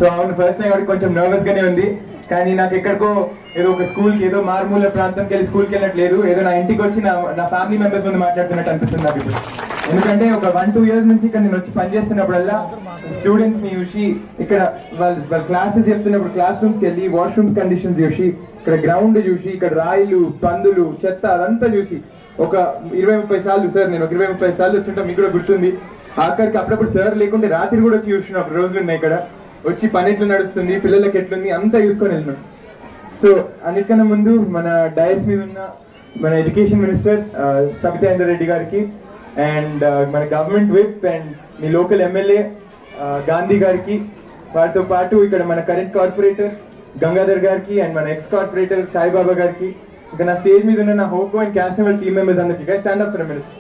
So అవును first time కాబట్టి కొంచెం నర్వస్ గానే ఉంది కానీ నాకు ఎక్కడికో ఏదో ఒక స్కూల్ కి ఏదో మారుమూల ప్రాంతంకి వెళ్ళి స్కూల్కి వెళ్ళట్లేదు ఏదో నా ఇంటికి వచ్చి నా నా ఫ్యామిలీ మెంబర్స్ ముందు మాట్లాడుతున్నట్టు అనిపిస్తుంది నాకు ఇప్పుడు ఎందుకంటే ఒక వన్ టూ ఇయర్స్ నుంచి ఇక్కడ నేను వచ్చి పనిచేస్తున్నప్పుడల్లా స్టూడెంట్స్ ని చూసి ఇక్కడ వాళ్ళ వాళ్ళ క్లాసెస్ చెప్తున్నప్పుడు క్లాస్ రూమ్స్ కి వెళ్ళి వాష్రూమ్స్ కండిషన్స్ చూసి ఇక్కడ గ్రౌండ్ చూసి ఇక్కడ రాయిలు పందులు చెత్త అదంతా చూసి ఒక ఇరవై ముప్పై సార్లు సార్ నేను ఒక ఇరవై ముప్పై సార్లు వచ్చింటా మీకు కూడా గుర్తుంది ఆఖరికి అప్పుడప్పుడు సార్ లేకుంటే రాత్రి కూడా వచ్చి చూసిన రోజులు ఉన్నాయి ఇక్కడ వచ్చి పని ఎట్లా నడుస్తుంది పిల్లలకి ఎట్లుంది అంతా చూసుకొని వెళ్ళినాం సో అన్నిటికన్నా ముందు మన డైస్ మీద ఉన్న మన ఎడ్యుకేషన్ మినిస్టర్ సబితేందర్ రెడ్డి గారికి అండ్ మన గవర్నమెంట్ విప్ అండ్ మీ లోకల్ ఎమ్మెల్యే గాంధీ గారికి వారితో పాటు ఇక్కడ మన కరెంట్ కార్పొరేటర్ గంగాధర్ గారికి అండ్ మన ఎక్స్ కార్పొరేటర్ సాయిబాబా గారికి ఇంకా నా స్టేజ్ మీద ఉన్న నా హోకో అండ్ క్యాన్సర్ టీమ్ మెంబర్స్ అందరికీ stand up for minute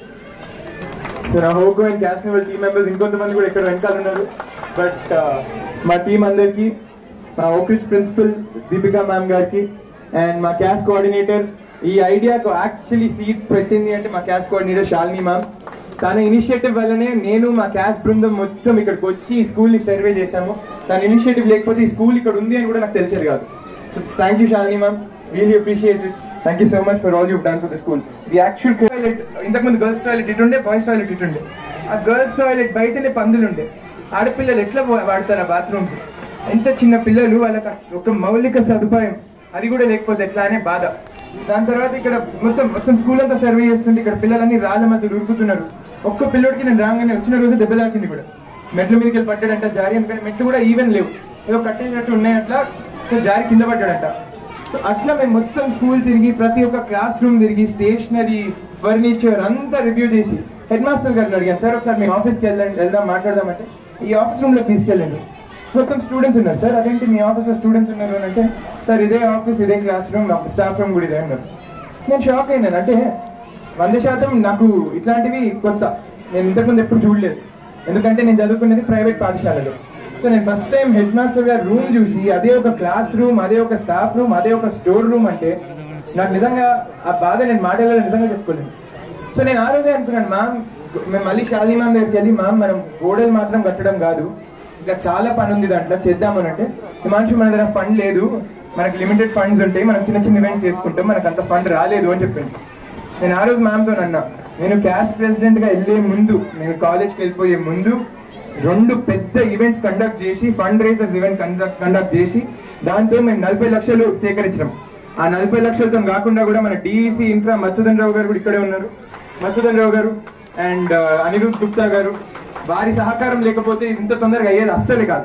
so నా హోకో అండ్ క్యాన్సర్ టీమ్ మెంబర్స్ ఇంకొంతమంది కూడా ఇక్కడ వెనకాల ఉన్నారు బట్ మా టీం అందరికి మా ఓక్రిచ్ ప్రిన్సిపల్ దీపికా మ్యామ్ గారికి అండ్ మా క్యాష్ కోఆర్డినేటర్ ఈ ఐడియాకు యాక్చువల్లీ సీట్ పెట్టింది అంటే మా క్యాష్ కోఆర్డినేటర్ శాలిని మ్యామ్ తన ఇనిషియేటివ్ వల్లనే నేను మా క్యాష్ బృందం మొత్తం ఇక్కడికి వచ్చి ఈ స్కూల్ ని సర్వే చేశాము తన ఇనిషియేటివ్ లేకపోతే ఈ స్కూల్ ఇక్కడ ఉంది అని కూడా నాకు తెలిసేది కాదు so thank you Shalini ma'am really appreciate it thank you so much for all you done for the school the actual toilet ఇంతకుముందు గర్ల్స్ టాయిలెట్ ఇటు ఉండే బాయ్స్ టాయిలెట్ ఇటు ఉండే ఆ గర్ల్స్ టాయిలెట్ బయటనే పందులు ఉండే ఆడపిల్లలు ఎట్లా వా- వాడతారు ఆ బాత్రూమ్స్ ఎంత చిన్న పిల్లలు వాళ్ళకి అస- ఒక మౌలిక సదుపాయం అది కూడా లేకపోతే ఎట్లా అనే బాధ దాని తర్వాత ఇక్కడ మొత్తం మొత్తం స్కూల్ అంతా సర్వే చేస్తుంటే ఇక్కడ పిల్లలన్నీ రాళ్ళ మధ్య ఉరుకుతున్నారు ఒక్క పిల్లోడికి నేను రాగానే వచ్చిన రోజు దెబ్బ తాకింది కూడా మెట్ల మీదకి వెళ్ళి పడ్డాడంట జారి ఎందుకంటే మెట్లు కూడా ఈవెన్ లేవు ఏదో కట్టేసినట్టు ఉన్నాయి అట్లా సో జారి కింద పడ్డాడంట సో అట్లా మేము మొత్తం స్కూల్ తిరిగి ప్రతి ఒక్క క్లాస్ రూమ్ తిరిగి స్టేషనరీ ఫర్నిచర్ అంతా రివ్యూ చేసి హెడ్ మాస్టర్ గారిని అడిగాను సార్ ఒకసారి మీ ఆఫీస్కి వెళ్ళండి వెళ్దాం మాట్లాడదామంటే ఈ ఆఫీస్ రూమ్ లో తీసుకెళ్ళండి మొత్తం స్టూడెంట్స్ ఉన్నారు సార్ అదేంటి మీ ఆఫీస్ లో స్టూడెంట్స్ ఉన్నారు అని అంటే సార్ ఇదే ఆఫీస్ ఇదే క్లాస్ రూమ్ స్టాఫ్ రూమ్ కూడా ఇదే అన్నారు నేను షాక్ అయినాను అంటే వంద శాతం నాకు ఇట్లాంటివి కొత్త నేను ఇంతకుముందు ఎప్పుడు చూడలేదు ఎందుకంటే నేను చదువుకునేది ప్రైవేట్ పాఠశాలలో సో నేను ఫస్ట్ టైం హెడ్ మాస్టర్ గారు రూమ్ చూసి అదే ఒక క్లాస్ రూమ్ అదే ఒక స్టాఫ్ రూమ్ అదే ఒక స్టోర్ రూమ్ అంటే నాకు నిజంగా ఆ బాధ నేను మాటలలో నిజంగా చెప్పుకోలేను సో నేను ఆ రోజే అనుకున్నాను మ్యామ్ మేము మళ్ళీ షాలిని మ్యామ్ దగ్గరికి వెళ్ళి మ్యామ్ మనం గోడలు మాత్రం కట్టడం కాదు ఇంకా చాలా పని ఉంది దాంట్లో చేద్దామని అంటే హిమాంశు మన దగ్గర ఫండ్ లేదు మనకి లిమిటెడ్ ఫండ్స్ ఉంటాయి మనం చిన్న చిన్న ఈవెంట్స్ చేసుకుంటాం మనకు అంత ఫండ్ రాలేదు అని చెప్పింది నేను ఆ రోజు మ్యామ్తో అన్నా నేను క్యాస్ట్ ప్రెసిడెంట్ గా వెళ్ళే ముందు నేను కాలేజ్కి వెళ్ళిపోయే ముందు రెండు పెద్ద ఈవెంట్స్ కండక్ట్ చేసి ఫండ్ రైజర్స్ ఈవెంట్ కండక్ట్ చేసి దాంతో మేము నలభై లక్షలు సేకరించినాం ఆ నలభై లక్షలతో కాకుండా కూడా మన డిఈసి ఇన్ఫ్రా మత్స్యధన్ రావు గారు కూడా ఇక్కడే ఉన్నారు మత్స్యధన్ రావు గారు అండ్ అనిరుద్ గుప్తా గారు వారి సహకారం లేకపోతే ఇది ఇంత తొందరగా అయ్యేది అస్సలే కాదు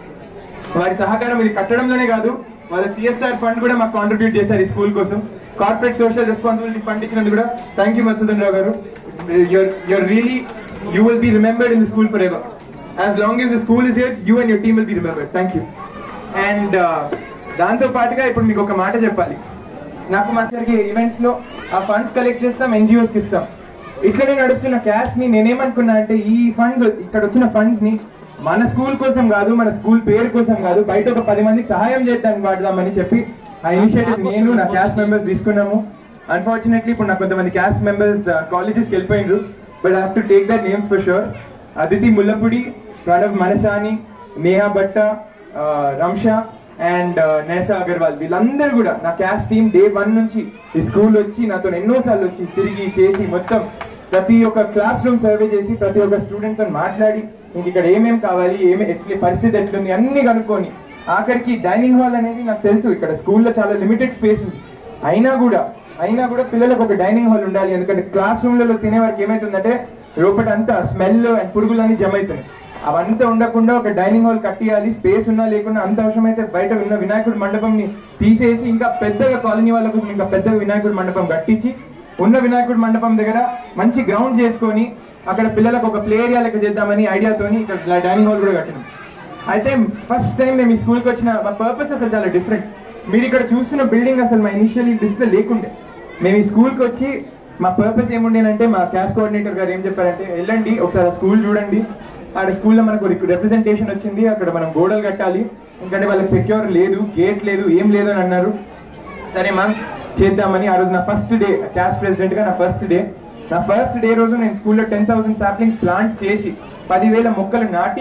వారి సహకారం ఇది కట్టడంలోనే కాదు వాళ్ళ సిఎస్ఆర్ ఫండ్ కూడా మాకు కాంట్రిబ్యూట్ చేశారు ఈ స్కూల్ కోసం కార్పొరేట్ సోషల్ రెస్పాన్సిబిలిటీ ఫండ్ ఇచ్చినందుకు కూడా థ్యాంక్ యూ మత్స్యధన్ Rao garu your really you will be remembered in the school forever as long as the school is here you and your team will be remembered thank you and దాంతో పాటుగా ఇప్పుడు మీకు ఒక మాట చెప్పాలి నాకు మా జరిగే ఈవెంట్స్ లో ఆ ఫండ్స్ కలెక్ట్ చేస్తాం ఎన్జిఓస్ కి ఇస్తాం ఇట్లనే నడుస్తున్న క్యాష్ ని నేనేమనుకున్నా అంటే ఈ ఫండ్స్ ఇక్కడ వచ్చిన ఫండ్స్ ని మన స్కూల్ కోసం కాదు మన స్కూల్ పేరు కోసం కాదు బయట ఒక పది మందికి సహాయం చేద్దానికి వాడదామని చెప్పి ఆ ఇనిషియేటివ్ నేను నా క్యాస్ట్ మెంబర్స్ తీసుకున్నాము అన్ఫార్చునేట్లీ ఇప్పుడు నాకు కొంతమంది క్యాస్ట్ మెంబర్స్ కాలేజెస్కి వెళ్ళిపోయిండ్రు but I have to take that names for sure Aditi Mullapudi Pranav Manasani Neha Bhatta Ramsha and Nesa Agarwal వీళ్ళందరూ కూడా నా క్యాస్ట్ టీమ్ డే వన్ నుంచి ఈ స్కూల్ వచ్చి నాతో ఎన్నో సార్లు వచ్చి తిరిగి చేసి మొత్తం ప్రతి ఒక్క క్లాస్ రూమ్ సర్వే చేసి ప్రతి ఒక్క స్టూడెంట్ తో మాట్లాడి ఇంక ఇక్కడ ఏమేం కావాలి ఏమే ఎట్లా పరిస్థితి ఎట్లుంది అన్ని కనుక్కొని ఆఖరికి డైనింగ్ హాల్ అనేది నాకు తెలుసు ఇక్కడ స్కూల్లో చాలా లిమిటెడ్ స్పేస్ ఉంది అయినా కూడా అయినా కూడా పిల్లలకు ఒక డైనింగ్ హాల్ ఉండాలి ఎందుకంటే క్లాస్ రూమ్లలో తినే వారికి ఏమైతుందంటే లోపల అంతా స్మెల్ అండ్ పురుగులన్నీ జమ అవుతున్నాయి అవంతా ఉండకుండా ఒక డైనింగ్ హాల్ కట్టియాలి స్పేస్ ఉన్నా లేకున్నా అంత అవసరమైతే బయట ఉన్న వినాయకుడి మండపంని తీసేసి ఇంకా పెద్దగా కాలనీ వాళ్ళ కోసం ఇంకా పెద్దగా వినాయకుడి మండపం కట్టించి ఉన్న వినాయకుడి మండపం దగ్గర మంచి గ్రౌండ్ చేసుకొని అక్కడ పిల్లలకు ఒక ప్లే ఏరియా లెక్క చేద్దామని ఐడియాతోని ఇక్కడ డైనింగ్ హాల్ కూడా కట్టినాం అయితే ఫస్ట్ టైం మేము ఈ స్కూల్కి వచ్చిన మా పర్పస్ అసలు చాలా డిఫరెంట్ మీరు ఇక్కడ చూస్తున్న బిల్డింగ్ అసలు మా ఇనిషియల్ డిస్ప్లే లేకుండే మేము ఈ స్కూల్కి వచ్చి మా పర్పస్ ఏముండేనంటే మా క్యాష్ కోఆర్డినేటర్ గారు ఏం చెప్పారంటే వెళ్ళండి ఒకసారి స్కూల్ చూడండి ఆడ స్కూల్లో మనకు రిప్రజెంటేషన్ వచ్చింది అక్కడ మనం గోడలు కట్టాలి ఎందుకంటే వాళ్ళకి సెక్యూర్ లేదు గేట్ లేదు ఏం లేదు అని అన్నారు సరే మ్యామ్ చేద్దామని ఆ రోజు నా ఫస్ట్ డే క్యాష్ ప్రెసిడెంట్ గా నా ఫస్ట్ డే నా ఫస్ట్ డే రోజు నేను స్కూల్లో టెన్ థౌసండ్ సాప్లింగ్స్ ప్లాంట్ చేసి పదివేల మొక్కలు నాటి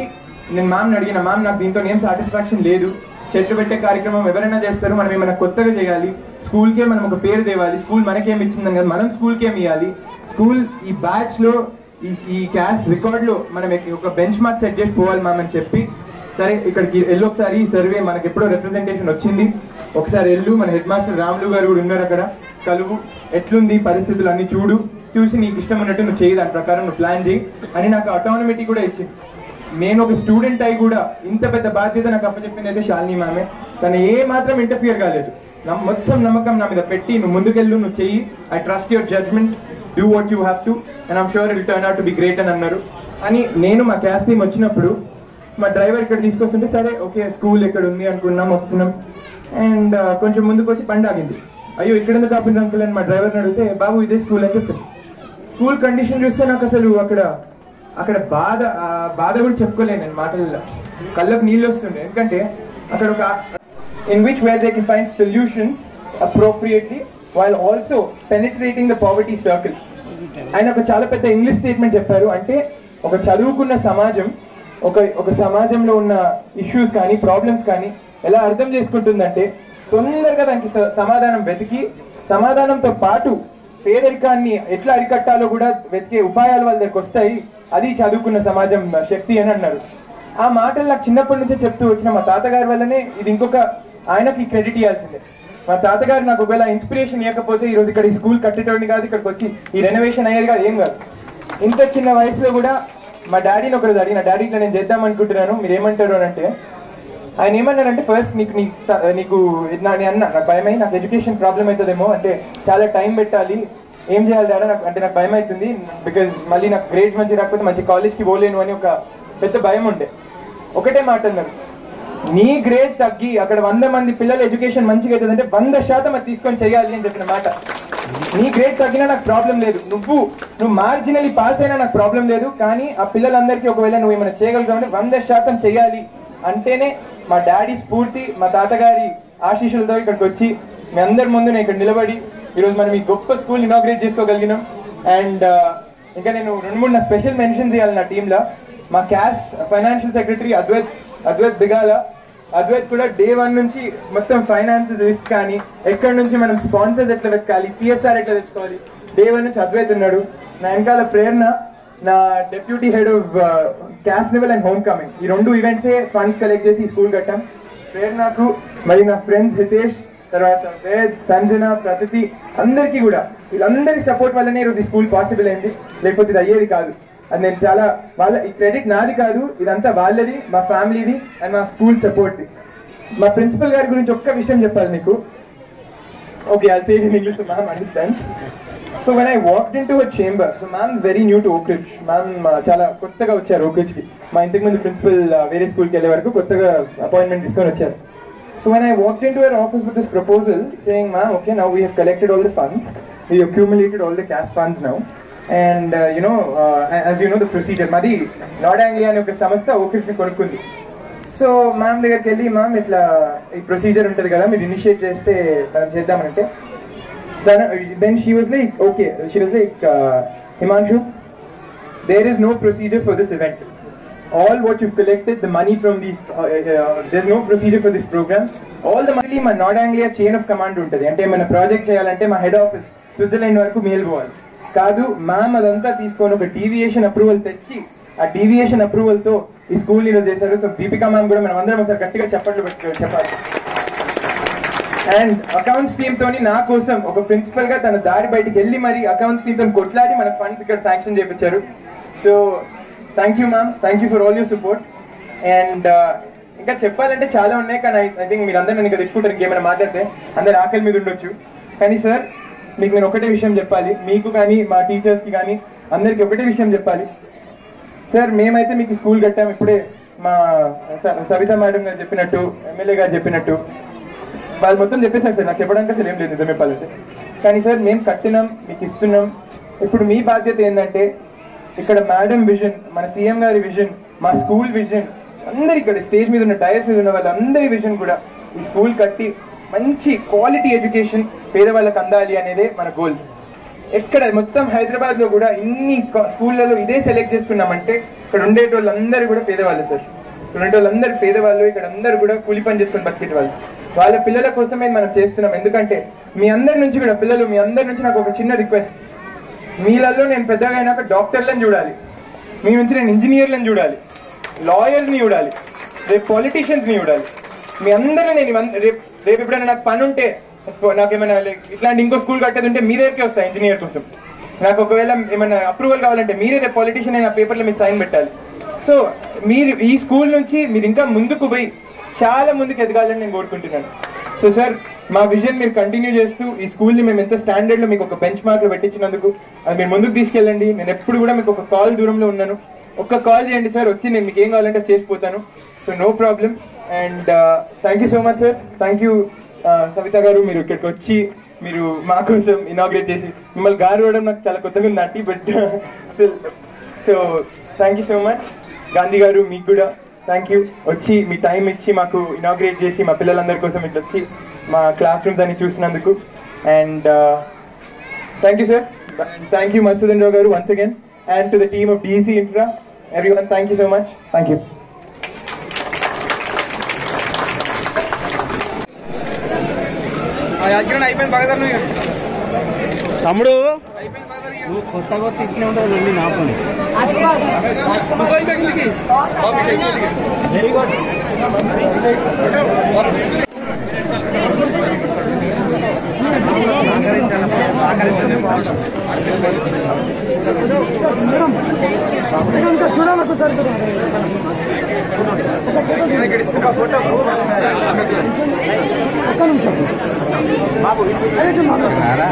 నేను మ్యామ్ అడిగిన మ్యామ్ నాకు దీంతో ఏం సాటిస్ఫాక్షన్ లేదు చెట్లు పెట్టే కార్యక్రమం ఎవరైనా చేస్తారు మనం ఏమైనా కొత్తగా చేయాలి స్కూల్కే మనం ఒక పేరు తేవాలి స్కూల్ మనకేం ఇచ్చిందని కదా మనం స్కూల్కేం ఇవ్వాలి స్కూల్ ఈ బ్యాచ్ లో ఈ ఈ క్యాస్ట్ రికార్డ్ లో మనం ఎక్- ఒక బెంచ్ మార్క్ సెట్ చేసి పోవాలి మ్యామ్ అని చెప్పి సరే ఇక్కడికి వెళ్ళి ఒకసారి ఈ సర్వే మనకి ఎప్పుడో రిప్రజెంటేషన్ వచ్చింది ఒకసారి వెళ్ళు మన హెడ్ మాస్టర్ రాములు గారు కూడా ఉన్నారు అక్కడ కలువు ఎట్లుంది పరిస్థితులు అన్ని చూడు చూసి నీకు ఇష్టం ఉన్నట్టు నువ్వు చేయి దాని ప్రకారం నువ్వు ప్లాన్ చేయి అని నాకు అటానమిటీ కూడా ఇచ్చింది నేను ఒక స్టూడెంట్ అయి కూడా ఇంత పెద్ద బాధ్యత నాకు అప్పచెప్పింది అయితే శాలిని మామే తను ఏ మాత్రం ఇంటర్ఫియర్ కాలేదు నా మొత్తం నమ్మకం నా మీద పెట్టి నువ్వు ముందుకెళ్ళు నువ్వు చెయ్యి I trust your judgement do what you have to and I'm sure it turn out to be great అని అన్నారు అని నేను మా క్యాస్ టీమ్ వచ్చినప్పుడు మా డ్రైవర్ ఇక్కడ తీసుకొస్తుంటే సరే ఓకే స్కూల్ ఇక్కడ ఉంది అనుకున్నాం వస్తున్నాం అండ్ కొంచెం ముందుకు వచ్చి బండి ఆగింది అయ్యో ఇక్కడ ఎందుకు ఆపింది అంకుల్ అని మా డ్రైవర్ని అడిగితే బాబు ఇదే స్కూల్ అని చెప్తాను స్కూల్ కండిషన్ చూస్తే నాకు అసలు అక్కడ అక్కడ బాధ ఆ బాధ కూడా చెప్పుకోలేను నేను మాటల్లో కళ్ళకు నీళ్ళు వస్తుండే ఎందుకంటే అక్కడ ఒక in which where they can find solutions appropriately while also penetrating the poverty circle ఆయన ఒక చాలా పెద్ద ఇంగ్లీష్ స్టేట్మెంట్ చెప్పారు అంటే ఒక చదువుకున్న సమాజం ఒక ఒక సమాజంలో ఉన్న ఇష్యూస్ కానీ ప్రాబ్లమ్స్ కానీ ఎలా అర్థం చేసుకుంటుందంటే తొందరగా దానికి స- సమాధానం వెతికి సమాధానంతో పాటు పేదరికాన్ని ఎట్లా అరికట్టాలో కూడా వెతికే ఉపాయాలు వాళ్ళ దగ్గరికి వస్తాయి అది చదువుకున్న సమాజం శక్తి అని అన్నారు ఆ మాటలు నాకు చిన్నప్పటి నుంచే చెప్తూ వచ్చిన మా తాతగారి వల్లనే ఇది ఇంకొక ఆయనకి క్రెడిట్ ఇవ్వాల్సిందే మా తాతగారు నాకు ఒకవేళ ఇన్స్పిరేషన్ ఇవ్వకపోతే ఈ రోజు ఇక్కడ ఈ స్కూల్ కట్టేటోడిని కాదు ఇక్కడికి వచ్చి ఈ రెనోవేషన్ అయ్యేది కాదు ఏం కాదు ఇంత చిన్న వయసులో కూడా మా డాడీని ఒకరోజు అడిగిన డాడీ ఇట్లా నేను చేద్దాం అనుకుంటున్నాను మీరు ఏమంటారు అని అంటే ఆయన ఏమన్నారంటే ఫస్ట్ నీకు నీకు స్ట- నీకు ఇది నా- నేను అన్నా నాకు భయమై నాకు ఎడ్యుకేషన్ ప్రాబ్లం అవుతుందేమో అంటే చాలా టైం పెట్టాలి ఏం చేయాలి డాడా నాకు అంటే నాకు భయం అవుతుంది బికాజ్ మళ్ళీ నాకు గ్రేడ్స్ మంచి రాకపోతే మంచి కాలేజ్కి పోలేను అని ఒక పెద్ద భయం ఉండే ఒకటే మాట అన్నారు నీ గ్రేడ్ తగ్గి అక్కడ వంద మంది పిల్లల ఎడ్యుకేషన్ మంచిగా అవుతుంది అంటే వంద శాతం అది తీసుకొని చేయాలి అని చెప్పిన మాట నీ గ్రేడ్ తగ్గినా నాకు ప్రాబ్లం లేదు నువ్వు నువ్వు మార్జినలీ పాస్ అయినా నాకు ప్రాబ్లం లేదు కానీ ఆ పిల్లలందరికీ ఒకవేళ నువ్వు ఏమైనా చేయగలుగుతావు వంద శాతం చేయాలి అంటేనే మా డాడీ స్ఫూర్తి మా తాతగారి ఆశీస్సులతో ఇక్కడికి వచ్చి మీ అందరి ముందు నేను ఇక్కడ నిలబడి ఈరోజు మనం ఈ గొప్ప స్కూల్ ఇనాగ్రేట్ చేసుకోగలిగినాం అండ్ ఇంకా నేను రెండు మూడు నా స్పెషల్ మెన్షన్ చేయాలి నా టీంలో మా CAS financial secretary Advait Advait Digala Advait కూడా డే వన్ నుంచి మొత్తం ఫైనాన్సెస్ రిస్క్ కానీ ఎక్కడి నుంచి మనం స్పాన్సర్స్ ఎట్లా వెతకాలి సిఎస్ఆర్ ఎట్లా తెచ్చుకోవాలి డే వన్ నుంచి అద్వైత్ ఉన్నాడు నా వెనకాల ప్రేరణ నా deputy head of CAS level and homecoming ఈ రెండు ఈవెంట్సే ఫండ్స్ కలెక్ట్ చేసి ఈ స్కూల్ కట్టాం ప్రేరణకు మరి నా ఫ్రెండ్స్ హితేష్ తర్వాత వేద్ సంజన ప్రతితి అందరికీ కూడా వీళ్ళందరి సపోర్ట్ వల్లనే ఈరోజు ఈ స్కూల్ పాసిబుల్ అయింది లేకపోతే ఇది అయ్యేది కాదు అది నేను చాలా వాళ్ళ ఈ క్రెడిట్ నాది కాదు ఇదంతా వాళ్ళది మా ఫ్యామిలీది అండ్ మా స్కూల్ సపోర్ట్ మా ప్రిన్సిపల్ గారి గురించి ఒక్క విషయం చెప్పాలి మీకు okay I say in English ma'am understands so when I walked into a chamber so ma'am very new to Oakridge ma'am చాలా కొత్తగా వచ్చారు ఓక్రిడ్జ్ కి మా ఇంతకు ముందు ప్రిన్సిపల్ వేరే స్కూల్కి వెళ్ళే వరకు కొత్తగా అపాయింట్మెంట్ తీసుకొని వచ్చారు So when I walked into her office with this proposal saying, ma'am, okay, now we have collected all the funds, we accumulated all the cash funds now, and uh, you know, uh, as you know the procedure, మాది Nord Anglia అనే ఒక సంస్థ Oakridge ని కొనుక్కుంది so ma'am దగ్గరికి వెళ్ళి ma'am ఇట్లా ఈ procedure ఉంటుంది కదా మీరు ఇనిషియేట్ చేస్తే మనం చేద్దామంటే then she was like okay she was like Himanshu there is no procedure for this event. All what you've collected, the money from these, uh, uh, there's no procedure for this program. All the money మా Nord Anglia chain of command ఉంటుంది అంటే మన project చేయాలంటే మా head office Switzerland వరకు మేలు పోవాలి కాదు మ్యామ్ అదంతా తీసుకొని ఒక డీవియేషన్ అప్రూవల్ తెచ్చి ఆ డీవియేషన్ అప్రూవల్ తో ఈ స్కూల్ ఈరోజు చేశారు సో దీపికా మ్యామ్ కూడా మనం అందరం ఒకసారి గట్టిగా చప్పట్లు పెట్టి చెప్పాలి అండ్ అకౌంట్స్ టీమ్ తోని నా కోసం ఒక ప్రిన్సిపల్ గా తన దారి బయటికి వెళ్ళి మరి అకౌంట్స్ టీమ్ తో కొట్లాడి మన ఫండ్స్ ఇక్కడ శాంక్షన్ చేయించారు so thank you ma'am thank you for all your support and ఇంకా చెప్పాలంటే చాలా ఉన్నాయి కానీ ఐ థింక్ మీరు అందరూ నన్ను ఇక్కడ తెచ్చుకుంటారు ఇంకేమైనా మాట్లాడితే అందరు ఆకలి మీద ఉండొచ్చు కానీ సార్ మీకు నేను ఒకటే విషయం చెప్పాలి మీకు కానీ మా టీచర్స్ కి కానీ అందరికి ఒకటే విషయం చెప్పాలి సార్ మేమైతే మీకు స్కూల్ కట్టాం ఇప్పుడే మా స- సవిత మేడం గారు చెప్పినట్టు ఎమ్మెల్యే గారు చెప్పినట్టు వాళ్ళు మొత్తం చెప్పేశారు సార్ నాకు చెప్పడానికి అసలు ఏం లేదు నిజం చెప్పాలంటే కానీ సార్ మేము కట్టినాం మీకు ఇస్తున్నాం ఇప్పుడు మీ బాధ్యత ఏంటంటే ఇక్కడ మేడం విజన్ మన సీఎం గారి విజన్ మా స్కూల్ విజన్ అందరి ఇక్కడ స్టేజ్ మీద ఉన్న డయస్ మీద ఉన్న వాళ్ళందరి విజన్ కూడా ఈ స్కూల్ కట్టి మంచి క్వాలిటీ ఎడ్యుకేషన్ పేదవాళ్ళకి అందాలి అనేదే మన గోల్ ఎక్కడ మొత్తం హైదరాబాద్ లో కూడా ఇన్ని క- స్కూళ్ళలో ఇదే సెలెక్ట్ చేసుకున్నామంటే ఇక్కడ ఉండేటోళ్ళందరూ కూడా పేదవాళ్ళు సార్ రెండు వాళ్ళందరూ పేదవాళ్ళు ఇక్కడ అందరూ కూడా కూలి పని చేసుకొని బతికే వాళ్ళు వాళ్ళ పిల్లల కోసమే మనం చేస్తున్నాం ఎందుకంటే మీ అందరి నుంచి కూడా పిల్లలు మీ అందరి నుంచి నాకు ఒక చిన్న రిక్వెస్ట్ మీలలో నేను పెద్దగా అయినాక డాక్టర్లను చూడాలి మీ నుంచి నేను ఇంజనీర్లను చూడాలి లాయర్స్ని చూడాలి రేపు పొలిటీషియన్స్ని చూడాలి మీ అందరూ నేను ఇవన్- రేపు రేపు ఎప్పుడైనా నాకు పని ఉంటే నాకు ఏమైనా like ఇట్లాంటి ఇంకో స్కూల్ కట్టేది ఉంటే మీ దగ్గరికి వస్తాయి ఇంజనీర్ కోసం నాకు ఒకవేళ ఏమైనా అప్రూవల్ కావాలంటే మీరే రేపు పొలిటీషియన్ అయిన పేపర్లో మీరు సైన్ పెట్టాలి సో మీరు ఈ స్కూల్ నుంచి మీరు ఇంకా ముందుకు పోయి చాలా ముందుకు ఎదగాలని నేను కోరుకుంటున్నాను సో సార్ మా విజన్ మీరు కంటిన్యూ చేస్తూ ఈ స్కూల్ ని మేము ఎంత స్టాండర్డ్ లో మీకు ఒక బెంచ్ మార్క్ లో పెట్టించినందుకు అది మీరు ముందుకు తీసుకెళ్ళండి నేను ఎప్పుడు కూడా మీకు ఒక కాల్ దూరంలో ఉన్నాను ఒక్క కాల్ చేయండి సార్ వచ్చి నేను మీకు ఏం కావాలంటే చేసిపోతాను so no problem and thank you so much sir thank you Savita garu మీరు ఇక్కడికి వచ్చి మీరు మా కోసం ఇనాగ్రేట్ చేసి మిమ్మల్ని గారు ఇవ్వడం నాకు చాలా కొత్తగా ఉంది నాటి but so thank you so much Gandhi garu మీకు కూడా థ్యాంక్ యూ వచ్చి మీ టైం ఇచ్చి మాకు ఇనాగ్రేట్ చేసి మా పిల్లలందరి కోసం ఇట్లా వచ్చి మా క్లాస్ రూమ్స్ అన్ని చూసినందుకు and thank you sir thank you Madhusudan Rao garu once again and to the team of DC Infra everyone thank you so much thank you అయిపోయింది బాగా నువ్వు తమ్ముడు అయిపోయింది బాగా నువ్వు కొత్త కొత్త ఇట్లే ఉండవు వెళ్ళి నాపని ముసలి తగిలికి వెరీ గుడ్ చూడాలి సార్ ఒక్క నిమిషం అయితే మాట్లాడు.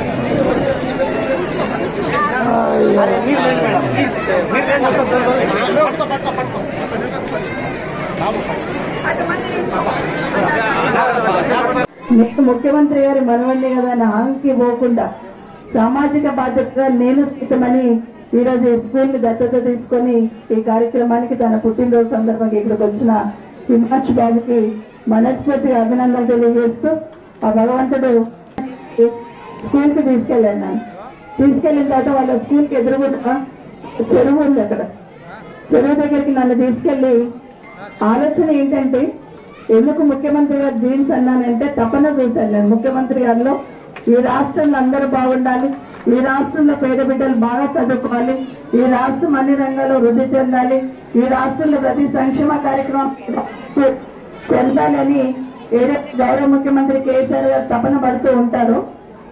నేను ముఖ్యమంత్రి గారి మనవండి కదా అని ఆంకి పోకుండా సామాజిక బాధ్యతగా నేను సైతమని ఈరోజు ఈ స్కూల్ ని దత్తత తీసుకొని ఈ కార్యక్రమానికి తన పుట్టినరోజు సందర్భంగా ఇక్కడికి వచ్చిన హిమాంశ్ బాబుకి మనస్ఫూర్తిగా అభినందనలు తెలియజేస్తూ ఆ భగవంతుడు స్కూల్ కి తీసుకెళ్ళాను నన్ను తీసుకెళ్లిన తర్వాత వాళ్ళ స్కూల్ కి ఎదురుగుండా చెరువు ఉంది అక్కడ చెరువు దగ్గరికి నన్ను తీసుకెళ్లి ఆలోచన ఏంటంటే ఎందుకు ముఖ్యమంత్రి గారు జీన్స్ అన్నానంటే తపన చూశాను నేను ముఖ్యమంత్రి గారిలో ఈ రాష్ట్రంలో అందరూ బాగుండాలి ఈ రాష్ట్రంలో పేద బిడ్డలు బాగా చదువుకోవాలి ఈ రాష్ట్రం అన్ని రంగాల్లో వృద్ధి చెందాలి ఈ రాష్ట్రంలో ప్రతి సంక్షేమ కార్యక్రమం చెందాలని ఏదైతే గౌరవ ముఖ్యమంత్రి కేసీఆర్ గారు తపన పడుతూ ఉంటారో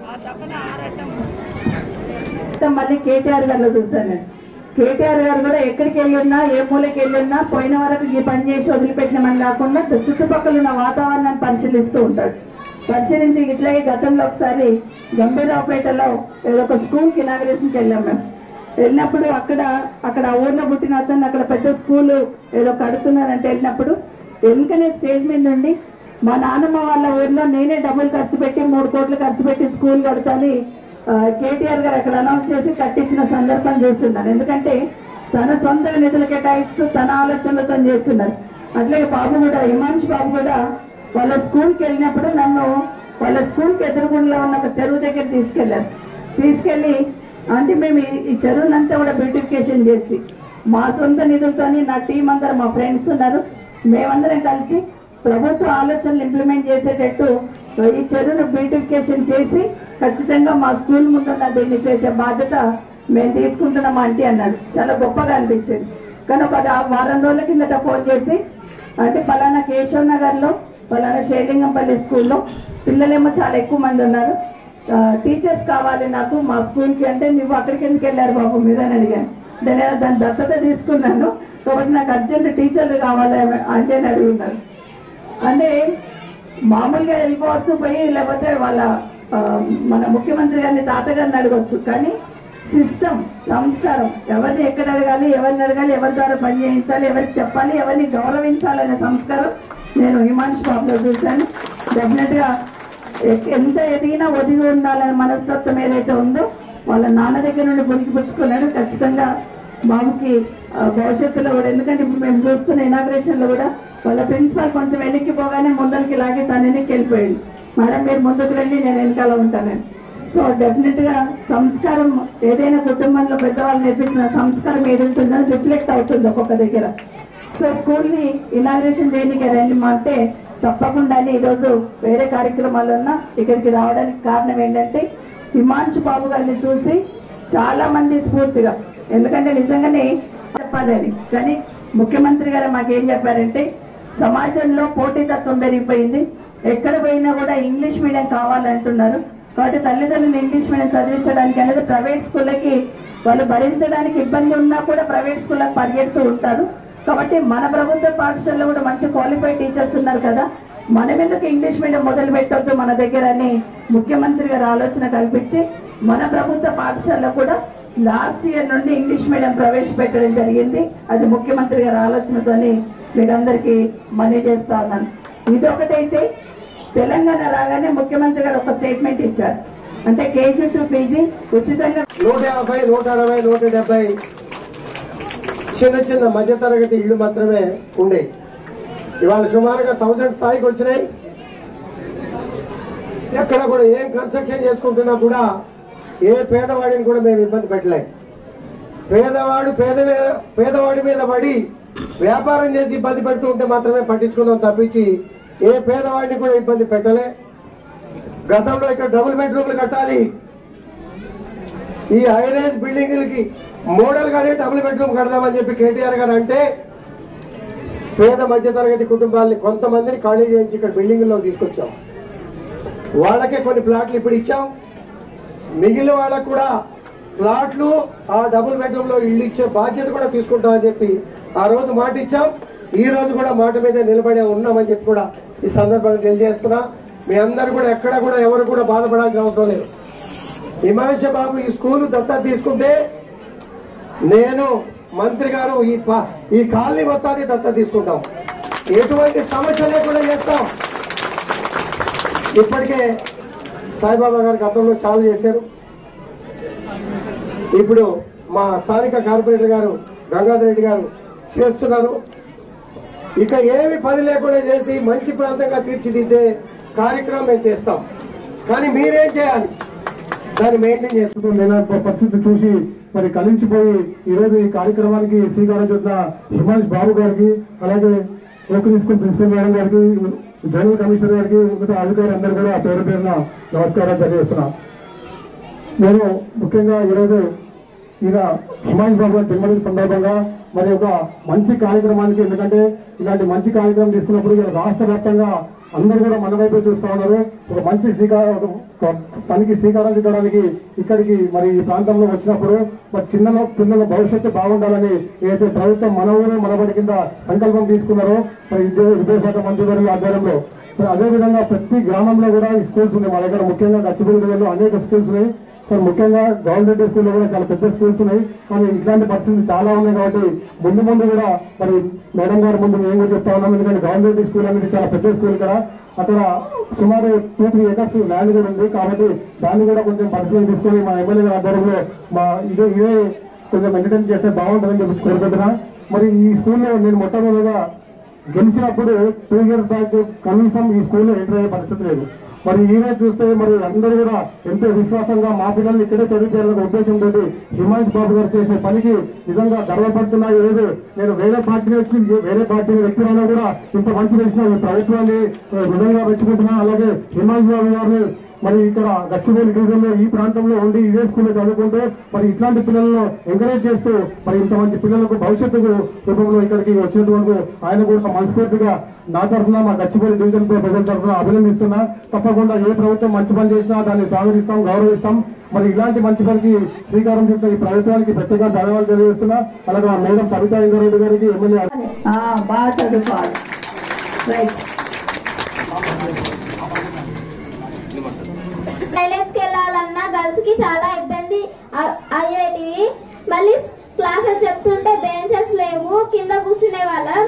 మొత్తం మళ్ళీ కేటీఆర్ గారిలో చూశాను నేను కేటీఆర్ గారు కూడా ఎక్కడికి వెళ్ళినా ఏ మూలకి వెళ్ళినా పోయిన వరకు ఈ పని చేసి వదిలిపెట్టినమని కాకుండా చుట్టుపక్కల ఉన్న వాతావరణాన్ని పరిశీలిస్తూ ఉంటాడు పరిశీలించి ఇట్లాగే గతంలో ఒకసారి గంభీరావుపేటలో ఏదో ఒక స్కూల్ కి ఇనాగ్రేషన్కి వెళ్ళాం మేము వెళ్ళినప్పుడు అక్కడ అక్కడ ఆ ఊర్లో పుట్టిన అతను అక్కడ పెద్ద స్కూల్ ఏదో కడుతున్నారంటే వెళ్ళినప్పుడు వెనుకనే స్టేజ్ మీద నుండి మా నాన్నమ్మ వాళ్ళ ఊర్లో నేనే డబ్బులు ఖర్చు పెట్టి మూడు కోట్లు ఖర్చు పెట్టి స్కూల్ కడతాని ఆ, కేటీఆర్ గారు అక్కడ అనౌన్స్ చేసి కట్టించిన సందర్భం చూస్తున్నాను ఎందుకంటే తన సొంత నిధులు కేటాయిస్తూ తన ఆలోచనలతో చేస్తున్నారు అట్లాగే బాబు కూడా హిమాంశు బాబు కూడా వాళ్ళ స్కూల్కి వెళ్ళినప్పుడు నన్ను వాళ్ళ స్కూల్కి ఎదురుగుండలో ఉన్న ఒక చెరువు దగ్గర తీసుకెళ్లారు తీసుకెళ్లి అంటే మేము ఈ- ఈ చెరువునంతా కూడా బ్యూటిఫికేషన్ చేసి మా సొంత నిధులతోని నా టీం అందరు మా ఫ్రెండ్స్ ఉన్నారు మేమందరం కలిసి ప్రభుత్వ ఆలోచనలు ఇంప్లిమెంట్ చేసేటట్టు ఈ చెరువును బ్యూటిఫికేషన్ చేసి ఖచ్చితంగా మా స్కూల్ ముందున్న దీన్ని చేసే బాధ్యత మేము తీసుకుంటున్నాం ఆంటీ అన్నాడు చాలా గొప్పగా అనిపించింది కానీ ఒక రా- వారం రోజుల కిందట ఫోన్ చేసి అంటే పలానా కేశవ్ నగర్ లో పలానా షేలింగంపల్లి స్కూల్లో పిల్లలేమో చాలా ఎక్కువ మంది ఉన్నారు ఆ, టీచర్స్ కావాలి నాకు మా స్కూల్ కి అంటే నువ్వు అక్కడికి ఎందుకు వెళ్ళారు బాబు మీద అని అడిగాను దాని దాని దత్తత తీసుకున్నాను కాబట్టి నాకు అర్జెంట్ టీచర్లు కావాలి అంటే అని అడుగున్నాను అంటే మామూలుగా వెళ్ళిపోవచ్చు పోయి లేకపోతే వాళ్ళ ఆ, మన ముఖ్యమంత్రి గారిని తాతగారిని అడగవచ్చు కానీ సిస్టమ్ సంస్కారం ఎవరిని ఎక్కడ అడగాలి ఎవరిని అడగాలి ఎవరి ద్వారా పని చేయించాలి ఎవరికి చెప్పాలి ఎవరిని గౌరవించాలనే సంస్కారం నేను హిమాంశు బాబులో చూశాను డెఫినెట్ గా ఎ- ఎంత ఎదిగినా ఒదిగి ఉండాలనే మనస్తత్వం ఏదైతే ఉందో వాళ్ళ నాన్న దగ్గర నుండి పురికి పుచ్చుకున్నాడు ఖచ్చితంగా బాబుకి ఆ, భవిష్యత్తులో కూడా ఎందుకంటే ఇప్పుడు మేము చూస్తున్న ఇనాగ్రేషన్ లో కూడా వాళ్ళ ప్రిన్సిపాల్ కొంచెం వెనక్కి పోగానే ముందరికి లాగి తను వెనక్కి వెళ్ళిపోయాడు మేడం మీరు ముందుకు రండి నేను వెనకాల ఉంటానని సో డెఫినెట్ గా సంస్కారం ఏదైనా కుటుంబంలో పెద్దవాళ్ళు నేర్పించిన సంస్కారం ఏది ఉంటుందో రిఫ్లెక్ట్ అవుతుంది ఒక్కొక్క దగ్గర సో స్కూల్ ని ఇనాగ్రేషన్ చేయడానికి రండి మా అంటే తప్పకుండా ఈ రోజు వేరే కార్యక్రమాలు ఉన్నా ఇక్కడికి రావడానికి కారణం ఏంటంటే హిమాంశు బాబు గారిని చూసి చాలా మంది స్ఫూర్తిగా ఎందుకంటే నిజంగానే చెప్పాలని కానీ ముఖ్యమంత్రి గారు మాకేం చెప్పారంటే సమాజంలో పోటీతత్వం పెరిగిపోయింది ఎక్కడ పోయినా కూడా ఇంగ్లీష్ మీడియం కావాలంటున్నారు కాబట్టి తల్లిదండ్రులు ఇంగ్లీష్ మీడియం చదివించడానికి అనేది ప్రైవేట్ స్కూళ్ళకి వాళ్ళు భరించడానికి ఇబ్బంది ఉన్నా కూడా ప్రైవేట్ స్కూళ్ళకి పరిగెడుతూ ఉంటారు కాబట్టి మన ప్రభుత్వ పాఠశాలలో కూడా మంచి క్వాలిఫైడ్ టీచర్స్ ఉన్నారు కదా మనం ఎందుకు ఇంగ్లీష్ మీడియం మొదలు పెట్టొద్దు మన దగ్గర అని ముఖ్యమంత్రి గారు ఆలోచన కల్పించి మన ప్రభుత్వ పాఠశాలలో కూడా లాస్ట్ ఇయర్ నుండి ఇంగ్లీష్ మీడియం ప్రవేశపెట్టడం జరిగింది అది ముఖ్యమంత్రి గారి ఆలోచనతోని మీరందరికీ మనీ చేస్తా ఉన్నాను ఇది ఒకటైతే తెలంగాణ రాగానే ముఖ్యమంత్రి గారు ఒక స్టేట్మెంట్ ఇచ్చారు అంటే కేజీ టు పీజీ ఉచితంగా నూట యాభై నూట అరవై నూట డెబ్బై చిన్న చిన్న మధ్యతరగతి ఇళ్ళు మాత్రమే ఉండే ఇవాళ సుమారుగా థౌజండ్ స్థాయికి వచ్చినాయి ఎక్కడ కూడా ఏం కన్స్ట్రక్షన్ చేసుకుంటున్నా కూడా ఏ పేదవాడిని కూడా మేము ఇబ్బంది పెట్టలేం పేదవాడు పేద మీద- పేదవాడి మీద పడి వ్యాపారం చేసి ఇబ్బంది పెడుతూ ఉంటే మాత్రమే పట్టించుకుందాం తప్పించి ఏ పేదవాడిని కూడా ఇబ్బంది పెట్టలే గతంలో ఇక్కడ డబుల్ బెడ్రూమ్లు కట్టాలి ఈ హైరేజ్ బిల్డింగ్లకి మోడల్ గానే డబుల్ బెడ్రూమ్ కడదామని చెప్పి కేటీఆర్ గారు అంటే పేద మధ్యతరగతి కుటుంబాలని కొంతమందిని ఖాళీ చేయించి ఇక్కడ బిల్డింగ్లో తీసుకొచ్చాం వాళ్ళకే కొన్ని ప్లాట్లు ఇప్పుడు ఇచ్చాం మిగిలిన వాళ్ళకు కూడా ప్లాట్లు ఆ డబుల్ బెడ్రూమ్ లో ఇల్లు ఇచ్చే బాధ్యత కూడా తీసుకుంటామని చెప్పి ఆ రోజు మాట ఇచ్చాం ఈ రోజు కూడా మాట మీద నిలబడే ఉన్నామని చెప్పి కూడా ఈ సందర్భంగా తెలియజేస్తున్నా మీ అందరు కూడా ఎక్కడ కూడా ఎవరు కూడా బాధపడాల్సిన అవసరం లేదు హిమాంశ బాబు ఈ స్కూల్ దత్తత తీసుకుంటే నేను మంత్రి గారు ఈ పా- ఈ కాలనీ మొత్తాన్ని దత్తత తీసుకుంటాం ఎటువంటి సమస్య లేకుండా చేస్తాం ఇప్పటికే సాయిబాబా గారు గతంలో చాలా చేశారు ఇప్పుడు మా స్థానిక కార్పొరేటర్ గారు గంగాధర్ రెడ్డి గారు చేస్తున్నారు ఇక ఏమి పని లేకుండా చేసి మంచి ప్రాంతంగా తీర్చిదిద్దే కార్యక్రమం మేము చేస్తాం కానీ మీరేం చేయాలి దాన్ని మెయింటైన్ చేస్తాం లేని పరిస్థితి చూసి మరి కలించిపోయి ఈ రోజు ఈ కార్యక్రమానికి శ్రీకారం చుట్టిన హిమాంష్ బాబు గారికి అలాగే ఓపెన్ స్కూల్ ప్రిన్సిపల్ మేడం గారికి జనరల్ కమిషనర్ గారికి మిగతా అధికారులందరూ కూడా పేరు పేరున నమస్కారాలు తెలియజేస్తున్నా నేను ముఖ్యంగా ఈరోజు ఈయన హిమాంష్ బాబు గారి జన్మదిన సందర్భంగా మరి ఒక మంచి కార్యక్రమానికి ఎందుకంటే ఇలాంటి మంచి కార్యక్రమం తీసుకున్నప్పుడు ఇలా రాష్ట్ర వ్యాప్తంగా అందరూ కూడా మన వైపు చూస్తా ఉన్నారు ఒక మంచి శ్రీకారం ఒక- ఒక పనికి శ్రీకారం చుట్టడానికి ఇక్కడికి మరి ఈ ప్రాంతంలో వచ్చినప్పుడు మరి చిన్న పిల్లల భవిష్యత్తు బాగుండాలని ఏదైతే ప్రభుత్వం మన ఊరు మనబడి కింద సంకల్పం తీసుకున్నారో మరి విద్యా విద్యాశాఖ మంత్రి గారి ఆధ్వర్యంలో మరి అదేవిధంగా ప్రతి గ్రామంలో కూడా ఈ స్కూల్స్ ఉన్నాయి మా దగ్గర ముఖ్యంగా గచ్చిబిల్లిలో అనేక స్కూల్స్ ఉన్నాయి సార్ ముఖ్యంగా గవర్నమెంట్ స్కూల్లో కూడా చాలా పెద్ద స్కూల్స్ ఉన్నాయి కానీ ఇట్లాంటి పరిస్థితులు చాలా ఉన్నాయి కాబట్టి ముందు ముందు కూడా మరి మేడం గారు ముందు మేము కూడా చెప్తా ఉన్నాం ఎందుకంటే గవర్నమెంట్ స్కూల్ అనేది చాలా పెద్ద స్కూల్ ఇక్కడ అక్కడ సుమారు టూ త్రీ ఏకర్స్ ల్యాండ్ కూడా ఉంది కాబట్టి దాన్ని కూడా కొంచెం పరిశీలన తీసుకొని మా ఎమ్మెల్యే గారి ఆధ్వర్యంలో మా ఇదే ఇదే కొంచెం ఎంటర్టైన్ చేస్తే బాగుంటుందని చెప్పి కోరుకుంటున్నా మరి ఈ స్కూల్లో నేను మొట్టమొదటిగా గెలిచినప్పుడు టూ ఇయర్స్ బ్యాక్ కనీసం ఈ స్కూల్లో ఎంటర్ అయ్యే పరిస్థితి లేదు మరి ఈ రోజు చూస్తే మరి అందరూ కూడా ఎంతో విశ్వాసంగా మా పిల్లల్ని ఇక్కడే చదివించాలనే ఉద్దేశంతో హిమాంశ్ బాబు గారు చేసిన పనికి నిజంగా గర్వపడుతున్నా ఈ రోజు నేను వేరే పార్టీ వచ్చి వేరే పార్టీ వ్యక్తులను కూడా ఇంత మంచి చేసిన ఈ ప్రభుత్వాన్ని ఆ, నిజంగా మెచ్చుకుంటున్నా అలాగే హిమాంశ్ బాబు గారిని మరి ఇక్కడ గచ్చిబౌలి డివిజన్ లో ఈ ప్రాంతంలో ఉండి ఇదే స్కూల్లో చదువుకుంటూ మరి ఇట్లాంటి పిల్లలను ఎంకరేజ్ చేస్తూ మరి ఇంత మంచి పిల్లలకు భవిష్యత్తు రూపంలో ఇక్కడికి వచ్చినటువంటి ఆయన కూడా మనస్ఫూర్తిగా నా తరఫున మా గచ్చిబౌలి డివిజన్ ప్రజల తరఫున అభినందిస్తున్నా తప్పకుండా ఏ ప్రభుత్వం మంచి పని చేసినా దాన్ని స్వాగతిస్తాం గౌరవిస్తాం మరి ఇలాంటి మంచి పనికి శ్రీకారం చుట్టిన ఈ ప్రభుత్వానికి ప్రత్యేక ధన్యవాదాలు తెలియజేస్తున్నా అలాగే మా మేడం కవితా ఇంద్రారెడ్డి గారికి ఎమ్మెల్యే ఆ, బాగా చదువుకోవాలి రైట్ టాయిలెట్స్ కి వెళ్ళాలన్నా గర్ల్స్ కి చాలా ఇబ్బంది అ- అయ్యేటివి మళ్ళీ క్లాసెస్ చెప్తుంటే బెంచెస్ లేవు కింద కూర్చునే వాళ్ళం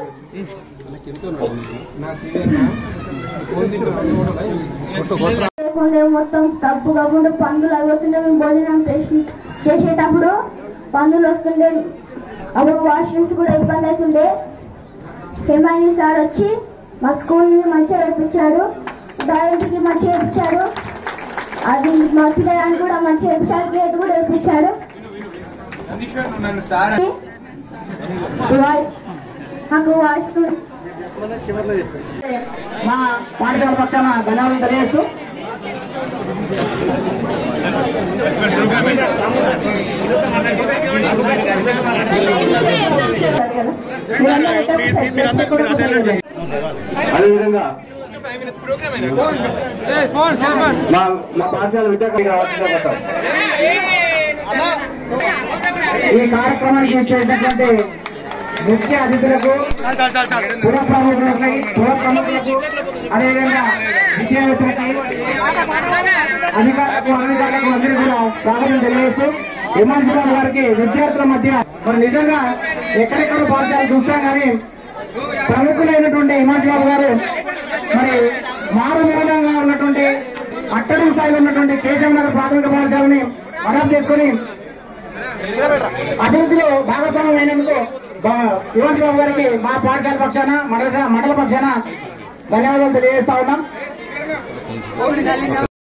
నా సీనియర్ నా ఫోన్ తీసుకున్నా లేకుండే మొత్తం తప్పు కాకుండా పందులు అవి వస్తుంటే మేము భోజనం చేసి చేసేటప్పుడు పందులు వస్తుండే అప్పుడు వాష్రూమ్స్ కూడా ఇబ్బంది అవుతుండే హిమాని సార్ వచ్చి మా స్కూల్ని మంచిగా నడిపించాడు డ్రాయింగ్కి మంచిగా ఇప్పించాడు అది మా పిల్లలని కూడా మంచిగా ఇప్పించాడు గేట్ కూడా ఇప్పించాడు నందీశ్వర్ నువ్వు నన్ను సార్ ఇవాళ మాకు వాష్రూమ్ మా పాఠశాల పక్షాన ధన్యవాదాలు తెలియజేస్తూ అదేవిధంగా మా మా పాఠశాల విద్యార్థి కావాల్సిన ఈ కార్యక్రమానికి చేసినటువంటి ముఖ్య అతిథులకు పుర ప్రముఖులకి పుర ప్రముఖులకు అదేవిధంగా విద్యావేత్తలకి అధికారులకు అనధికారులకు అందరూ కూడా స్వాగతం తెలియజేస్తూ హిమాంశు బాబు గారికి విద్యార్థుల మధ్య మరి నిజంగా ఎక్కడెక్కడ పాఠశాలలు చూస్తాం కానీ ప్రముఖులైనటువంటి హిమాంశు బాబు గారు మరి మారుమూలంగా ఉన్నటువంటి అట్టడి స్థాయిలో ఉన్నటువంటి కేశవ నగర్ ప్రాథమిక పాఠశాలని అడాప్ట్ చేసుకుని అభివృద్ధిలో భాగస్వామ్యం అయినందుకు యువన్ బాబు గారికి మా పాఠశాల పక్షాన మండల మండల పక్షాన ధన్యవాదాలు తెలియజేస్తా ఉన్నాం